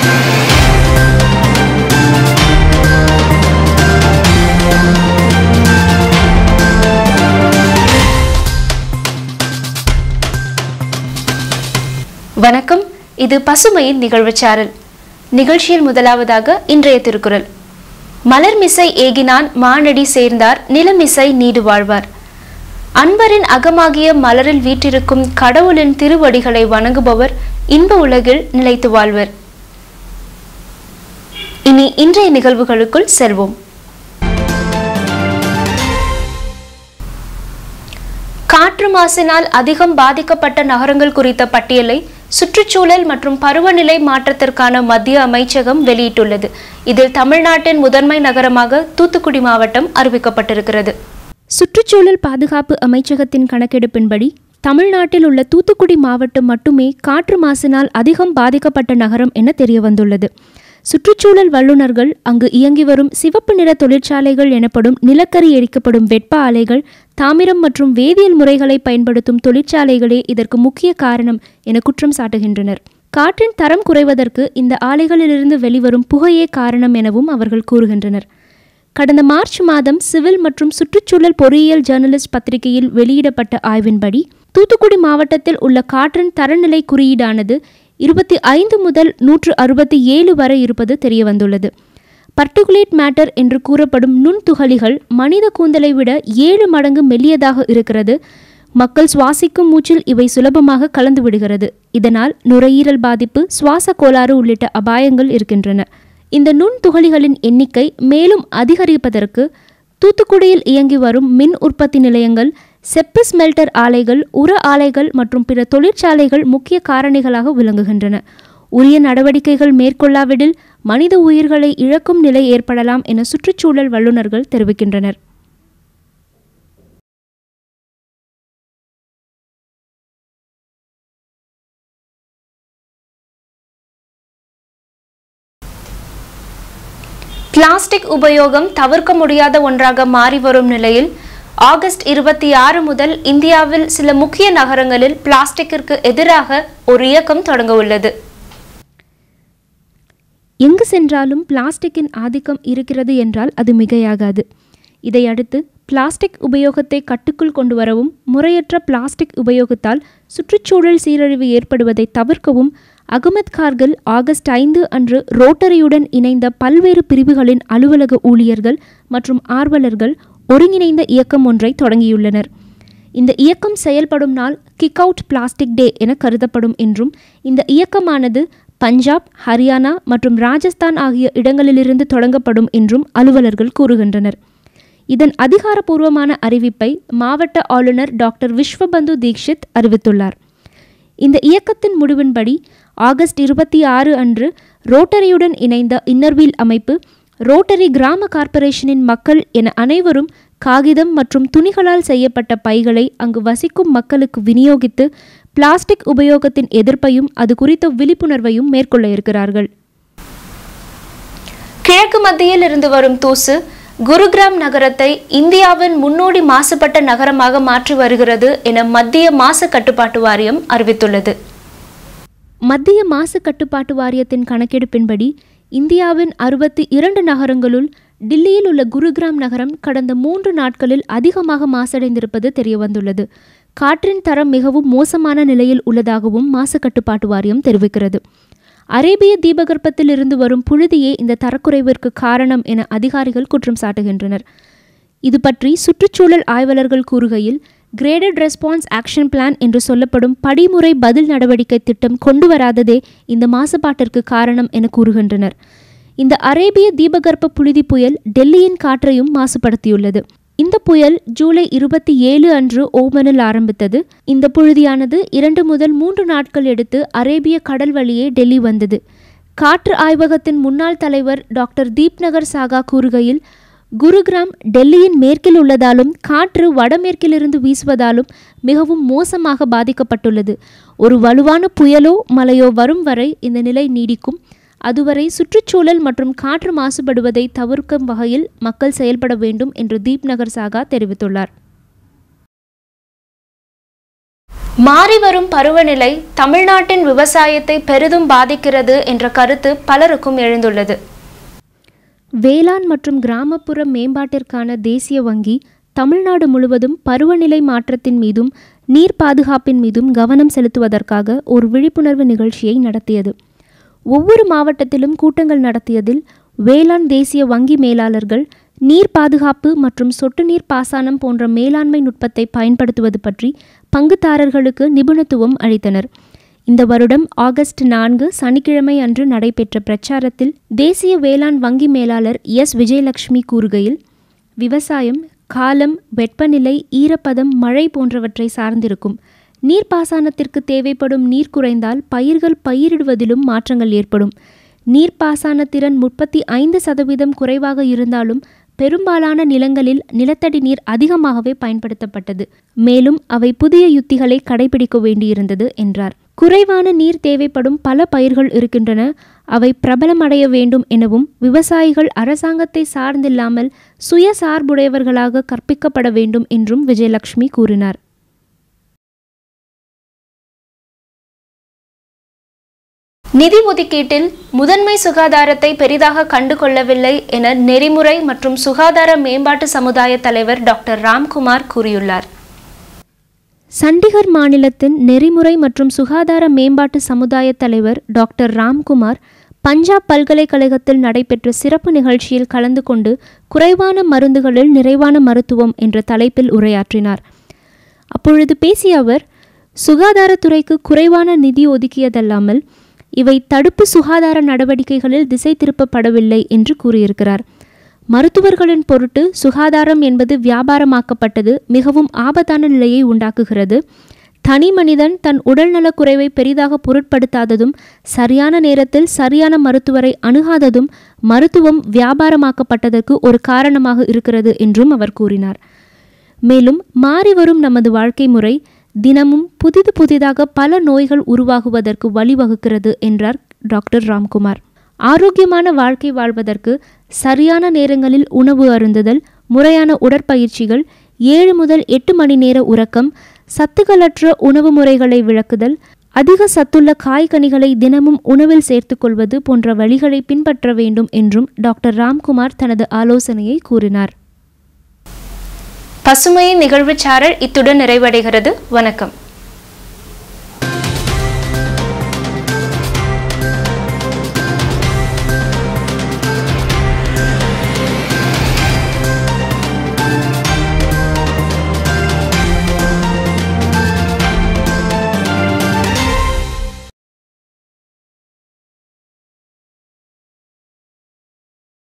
வணக்கம் இது பசுமையின் நிகழ்வு சாரல் நிகழ்ச்சியில் முதலாவதாக இன்றைய திருக்குறள் மலர்மிசை ஏகினான் மானடி சேர்ந்தார் நிலமிசை நீடு வாழ்வார் அன்பரின் அகமாகிய மலரில் வீற்றிருக்கும் கடவுளின் திருவடிகளை வணங்குபவர் இன்ப உலகில் நிலைத்து வாழ்வர் இனி இன்றைய நிகழ்வுகளுக்குள் செல்வோம் காற்று மாசினால் அதிகம் பாதிக்கப்பட்ட நகரங்கள் குறித்த பட்டியலை சுற்றுச்சூழல் மற்றும் பருவநிலை மாற்றத்திற்கான மத்திய அமைச்சகம் வெளியிட்டுள்ளது இதில் தமிழ்நாட்டின் முதன்மை நகரமாக தூத்துக்குடி மாவட்டம் அறிவிக்கப்பட்டிருக்கிறது சுற்றுச்சூழல் பாதுகாப்பு அமைச்சகத்தின் கணக்கெடுப்பின்படி தமிழ்நாட்டில் உள்ள தூத்துக்குடி மாவட்டம் மட்டுமே காற்று மாசினால் அதிகம் பாதிக்கப்பட்ட நகரம் என தெரிய வந்துள்ளது சுற்றுச்சூழல் வல்லுநர்கள் அங்கு இயங்கி வரும் சிவப்பு நிற தொழிற்சாலைகள் எனப்படும் நிலக்கரி எரிக்கப்படும் வெப்ப ஆலைகள் தாமிரம் மற்றும் வேதியியல் முறைகளை பயன்படுத்தும் தொழிற்சாலைகளே இதற்கு முக்கிய காரணம் என குற்றம் சாட்டுகின்றனர் காற்றின் தரம் குறைவதற்கு இந்த ஆலைகளிலிருந்து வெளிவரும் புகையே காரணம் எனவும் அவர்கள் கூறுகின்றனர் கடந்த மார்ச் மாதம் சிவில் மற்றும் சுற்றுச்சூழல் பொறியியல் ஜேர்னலிஸ்ட் பத்திரிகையில் வெளியிடப்பட்ட ஆய்வின்படி தூத்துக்குடி மாவட்டத்தில் உள்ள காற்றின் தரநிலை குறியீடானது இருபத்தி ஐந்து முதல் நூற்று அறுபத்தி ஏழு வரை இருப்பது தெரியவந்துள்ளது பர்டிகுலேட் மேட்டர் என்று கூறப்படும் நுண்துகளிகள் மனித கூந்தலை விட ஏழு மடங்கு மெல்லியதாக இருக்கிறது மக்கள் சுவாசிக்கும் மூச்சில் இவை சுலபமாக கலந்து விடுகிறது இதனால் நுரையீரல் பாதிப்பு சுவாச கோளாறு உள்ளிட்ட அபாயங்கள் இருக்கின்றன இந்த நுண்துகளிகளின் எண்ணிக்கை மேலும் அதிகரிப்பதற்கு தூத்துக்குடியில் இயங்கி வரும் மின் உற்பத்தி நிலையங்கள் செப்பு ஸ்மெல்டர் ஆலைகள் உர ஆலைகள் மற்றும் பிற தொழிற்சாலைகள் முக்கிய காரணிகளாக விளங்குகின்றன உரிய நடவடிக்கைகள் மேற்கொள்ளாவிடில் மனித உயிர்களை இழக்கும் நிலை ஏற்படலாம் என சுற்றுச்சூழல் வல்லுநர்கள் தெரிவிக்கின்றனர் பிளாஸ்டிக் உபயோகம் தவிர்க்க முடியாத ஒன்றாக மாறி வரும் நிலையில் ஆகஸ்ட் இருபத்தி ஆறு முதல் இந்தியாவில் சில முக்கிய நகரங்களில் பிளாஸ்டிக்கிற்கு எதிராக ஒரு இயக்கம் தொடங்க உள்ளது எங்கு சென்றாலும் பிளாஸ்டிக்கின் ஆதிக்கம் இருக்கிறது என்றால் அது மிகையாகாது இதையடுத்து பிளாஸ்டிக் உபயோகத்தை கட்டுக்குள் கொண்டு வரவும் முறையற்ற பிளாஸ்டிக் உபயோகத்தால் சுற்றுச்சூழல் சீரழிவு ஏற்படுவதை தவிர்க்கவும் அகமத் கார்கில் ஆகஸ்ட் ஐந்து அன்று ரோட்டரியுடன் இணைந்த பல்வேறு பிரிவுகளின் அலுவலக ஊழியர்கள் மற்றும் ஆர்வலர்கள் ஒருங்கிணைந்த இயக்கம் ஒன்றை தொடங்கியுள்ளனர் இந்த இயக்கம் செயல்படும் நாள் கிக் அவுட் பிளாஸ்டிக் டே என கருதப்படும் என்றும் இந்த இயக்கமானது பஞ்சாப் ஹரியானா மற்றும் ராஜஸ்தான் ஆகிய இடங்களிலிருந்து தொடங்கப்படும் என்றும் அலுவலர்கள் கூறுகின்றனர் இதன் அதிகாரப்பூர்வமான அறிவிப்பை மாவட்ட ஆளுநர் டாக்டர் விஸ்வபந்து தீக்ஷித் அறிவித்துள்ளார் இந்த இயக்கத்தின் முடிவின்படி ஆகஸ்ட் இருபத்தி ஆறு அன்று ரோட்டரியுடன் இணைந்த இன்னர்வீல் அமைப்பு ரோட்டரி கிராம கார்ப்பரேஷனின் மக்கள் என அனைவரும் காகிதம் மற்றும் துணிகளால் செய்யப்பட்ட பைகளை அங்கு வசிக்கும் மக்களுக்கு விநியோகித்து பிளாஸ்டிக் உபயோகத்தின் எதிர்ப்பையும் அது குறித்த விழிப்புணர்வையும் மேற்கொள்ள இருக்கிறார்கள் கிழக்கு மத்தியில் இருந்து வரும் தூசு குருகிராம் நகரத்தை இந்தியாவின் முன்னோடி மாசுபட்ட நகரமாக மாற்றி வருகிறது என மத்திய மாசு கட்டுப்பாட்டு வாரியம் அறிவித்துள்ளது மத்திய மாசு கட்டுப்பாட்டு வாரியத்தின் கணக்கெடுப்பின்படி இந்தியாவின் அறுபத்தி இரண்டு நகரங்களுள் டில்லியில் உள்ள குருகிராம் நகரம் கடந்த மூன்று நாட்களில் அதிகமாக மாசடைந்திருப்பது தெரியவந்துள்ளது காற்றின் தரம் மிகவும் மோசமான நிலையில் உள்ளதாகவும் மாசு கட்டுப்பாட்டு வாரியம் தெரிவிக்கிறது அரேபிய தீபகற்பத்தில் இருந்து வரும் புழுதியே இந்த தரக்குறைவிற்கு காரணம் என அதிகாரிகள் குற்றம் சாட்டுகின்றனர் இது பற்றி சுற்றுச்சூழல் ஆய்வாளர்கள் கூறுகையில் கிரேடட் ரெஸ்பான்ஸ் ஆக்ஷன் பிளான் என்று சொல்லப்படும் படிமுறை பதில் நடவடிக்கை திட்டம் கொண்டு வராததே இந்த மாசுபாட்டிற்கு காரணம் என கூறுகின்றனர் இந்த அரேபிய தீபகற்ப புழுதி புயல் டெல்லியின் காற்றையும் மாசுபடுத்தியுள்ளது இந்த புயல் ஜூலை இருபத்தி ஏழு அன்று ஓமனில் ஆரம்பித்தது இந்த புழுதியானது இரண்டு முதல் மூன்று நாட்கள் எடுத்து அரேபிய கடல் வழியே டெல்லி வந்தது காற்று ஆய்வகத்தின் முன்னாள் தலைவர் டாக்டர் தீப்நகர் சாகா கூறுகையில் குருகிராம் டெல்லியின் மேற்கில் உள்ளதாலும் காற்று வடமேற்கிலிருந்து வீசுவதாலும் மிகவும் மோசமாக பாதிக்கப்பட்டுள்ளது ஒரு வலுவான புயலோ மழையோ வரும் வரை இந்த நிலை நீடிக்கும் அதுவரை சுற்றுச்சூழல் மற்றும் காற்று மாசுபடுவதை தவிர்க்கும் வகையில் மக்கள் செயல்பட வேண்டும் என்று தீப்நகர் சாகா தெரிவித்துள்ளார் மாறிவரும் பருவநிலை தமிழ்நாட்டின் விவசாயத்தை பெரிதும் பாதிக்கிறது என்ற கருத்து பலருக்கும் எழுந்துள்ளது வேளாண் மற்றும் கிராமப்புற மேம்பாட்டிற்கான தேசிய வங்கி தமிழ்நாடு முழுவதும் பருவநிலை மாற்றத்தின் மீதும் நீர் பாதுகாப்பின் மீதும் கவனம் செலுத்துவதற்காக ஒரு விழிப்புணர்வு நிகழ்ச்சியை நடத்தியது ஒவ்வொரு மாவட்டத்திலும் கூட்டங்கள் நடத்தியதில் வேளாண் தேசிய வங்கி மேலாளர்கள் நீர் பாதுகாப்பு மற்றும் சொட்டு நீர் பாசனம் போன்ற மேலாண்மை நுட்பத்தை பயன்படுத்துவது பற்றி பங்குதாரர்களுக்கு நிபுணத்துவம் அளித்தனர் இந்த வருடம் ஆகஸ்ட் நான்கு சனிக்கிழமை அன்று நடைபெற்ற பிரச்சாரத்தில் தேசிய வேளாண் வங்கி மேலாளர் எஸ் விஜயலட்சுமி கூறுகையில் விவசாயம் காலம் வெப்பநிலை ஈரப்பதம் மழை போன்றவற்றை சார்ந்திருக்கும் நீர்ப்பாசனத்திற்கு தேவைப்படும் நீர் குறைந்தால் பயிர்கள் பயிரிடுவதிலும் மாற்றங்கள் ஏற்படும் நீர்ப்பாசன திறன் முப்பத்தி ஐந்து சதவீதம் குறைவாக இருந்தாலும் பெரும்பாலான நிலங்களில் நிலத்தடி நீர் அதிகமாகவே பயன்படுத்தப்பட்டது மேலும் அவை புதிய யுத்திகளை கடைபிடிக்க வேண்டியிருந்தது என்றார் குறைவான நீர் தேவைப்படும் பல பயிர்கள் இருக்கின்றன அவை பிரபலமடைய வேண்டும் எனவும் விவசாயிகள் அரசாங்கத்தை சார்ந்தில்லாமல் சுய சார்புடையவர்களாக கற்பிக்கப்பட வேண்டும் என்றும் விஜயலட்சுமி கூறினார் நிதி ஒதுக்கீட்டில் முதன்மை சுகாதாரத்தை பெரிதாக கண்டு கொள்ளவில்லை என நெறிமுறை மற்றும் சுகாதார மேம்பாட்டு சமுதாய தலைவர் டாக்டர் ராம்குமார் கூறியுள்ளார் சண்டிகர் மாநிலத்தின் நெறிமுறை மற்றும் சுகாதார மேம்பாட்டு சமுதாய தலைவர் டாக்டர் ராம்குமார் பஞ்சாப் பல்கலைக்கழகத்தில் நடைபெற்ற சிறப்பு நிகழ்ச்சியில் கலந்து கொண்டு குறைவான மருந்துகளில் நிறைவான மருத்துவம் என்ற தலைப்பில் உரையாற்றினார் அப்பொழுது பேசிய அவர் சுகாதாரத்துறைக்கு குறைவான நிதி ஒதுக்கியதல்லாமல் இவை தடுப்பு சுகாதார நடவடிக்கைகளில் திசை திருப்பப்படவில்லை என்று கூறியிருக்கிறார் மருத்துவர்களின் பொருட்டு சுகாதாரம் என்பது வியாபாரமாக்கப்பட்டது மிகவும் ஆபத்தான நிலையை உண்டாக்குகிறது தனி மனிதன் தன் உடல்நலக் குறைவை பெரிதாக பொருட்படுத்தாததும் சரியான நேரத்தில் சரியான மருத்துவரை அணுகாததும் மருத்துவம் வியாபாரமாக்கப்பட்டதற்கு ஒரு காரணமாக இருக்கிறது என்றும் அவர் கூறினார் மேலும் மாறிவரும் நமது வாழ்க்கை முறை தினமும் புதிது புதிதாக பல நோய்கள் உருவாகுவதற்கு வழிவகுக்கிறது என்றார் டாக்டர் ராம்குமார் ஆரோக்கியமான வாழ்க்கை வாழ்வதற்கு சரியான நேரங்களில் உணவு அருந்துதல் முறையான உடற்பயிற்சிகள் ஏழு முதல் எட்டு மணி நேர உறக்கம் சத்துக்களற்ற உணவு முறைகளை விளக்குதல் அதிக சத்துள்ள காய்கனிகளை தினமும் உணவில் சேர்த்துக்கொள்வது போன்ற வழிகளை பின்பற்ற வேண்டும் என்றும் டாக்டர் ராம்குமார் தனது ஆலோசனையை கூறினார் பசுமையின் நிகழ்வு சாரல் இத்துடன் நிறைவடைகிறது வணக்கம்